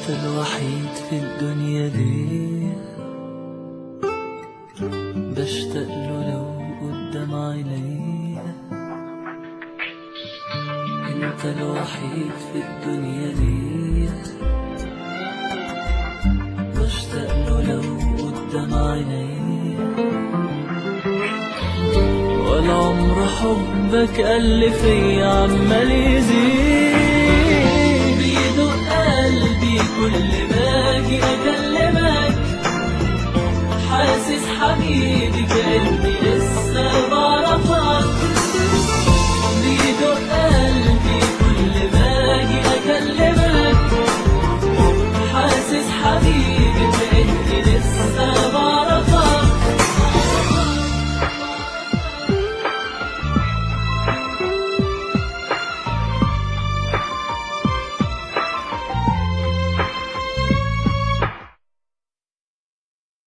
الوحيد في الدنيا دي بشتاق له لو قدام عينيا انت الوحيد في الدنيا دي بشتاق له لو قدام عينيا ولا عمر حبك قل فيا عمال يزيد بيدق قلبي كل ما اجي اكلمك حاسس حبيبي كأن